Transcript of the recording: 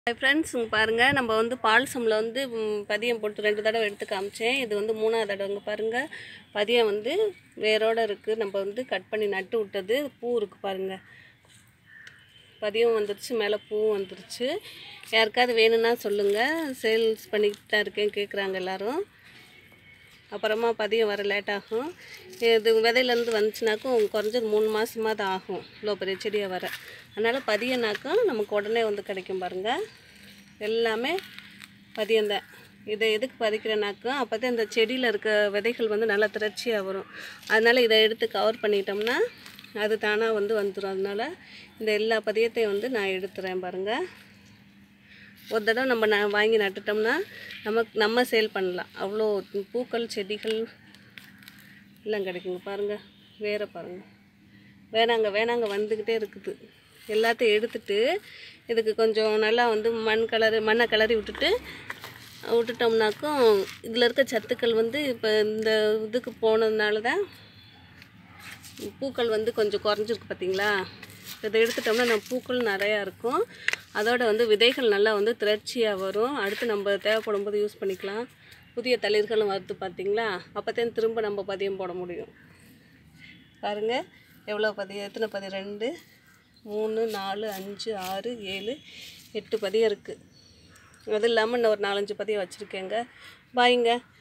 hi friends இங்கே பாருங்கள் நம்ம வந்து பால்சமில் வந்து ம், பதியம் போட்டு ரெண்டு தடவை எடுத்து காமிச்சேன் இது வந்து மூணாவது தடவை இங்கே பாருங்கள் பதியம் வந்து வேரோட இருக்குது நம்ம வந்து கட் பண்ணி நட்டு விட்டது பூ இருக்குது பாருங்கள் பதியம் வந்துருச்சு மேலே பூவும் வந்துருச்சு யாருக்காவது வேணும்னா சொல்லுங்கள் சேல்ஸ் பண்ணிக்கிட்டு தான் இருக்கேன் கேட்குறாங்க எல்லாரும் அப்புறமா பதியம் வர லேட் ஆகும் இது விதையிலேருந்து வந்துச்சுனாக்கும் குறைஞ்சது மூணு மாதமாக தான் ஆகும் இவ்வளோ பெரிய செடியாக வர அதனால் பதியம்னாக்கும் நமக்கு உடனே வந்து கிடைக்கும் பாருங்கள் எல்லாமே பதியம்தான் இதை எதுக்கு பதிக்கிறேனாக்கும் அப்போ தான் இந்த செடியில் இருக்க விதைகள் வந்து நல்லா திரட்சியாக வரும் அதனால் இதை எடுத்து கவர் பண்ணிட்டோம்னா அது தானாக வந்து வந்துடும் அதனால் இந்த எல்லா பதியத்தையும் வந்து நான் எடுத்துறேன் பாருங்கள் ஒரு தடவை நம்ம ந வாங்கி நட்டுட்டோம்னா நமக்கு நம்ம சேல் பண்ணலாம் அவ்வளோ பூக்கள் செடிகள் எல்லாம் கிடைக்குங்க பாருங்கள் வேற பாருங்கள் வேணாங்க வேணாங்க வந்துக்கிட்டே இருக்குது எல்லாத்தையும் எடுத்துட்டு இதுக்கு கொஞ்சம் நல்லா வந்து மண் கலரு மண்ணை கிளறி விட்டுட்டு விட்டுட்டோம்னாக்கும் இதில் இருக்க சத்துக்கள் வந்து இப்போ இந்த இதுக்கு போனதுனால தான் பூக்கள் வந்து கொஞ்சம் குறைஞ்சிருக்கு பார்த்தீங்களா இதை எடுத்துட்டோம்னா நம்ம பூக்கள் நிறையா இருக்கும் அதோட வந்து விதைகள் நல்லா வந்து திரட்சியாக வரும் அடுத்து நம்ம தேவைப்படும் போது யூஸ் பண்ணிக்கலாம் புதிய தளிர்களும் வருது பார்த்தீங்களா அப்போ தான் திரும்ப நம்ம பதியம் போட முடியும் பாருங்கள் எவ்வளோ பதியம் எத்தனை பதியம் ரெண்டு மூணு நாலு அஞ்சு ஆறு ஏழு எட்டு பதியம் இருக்குது அது இல்லாமல் இன்னும் ஒரு நாலஞ்சு பதியம் வச்சுருக்கேங்க பாய்ங்க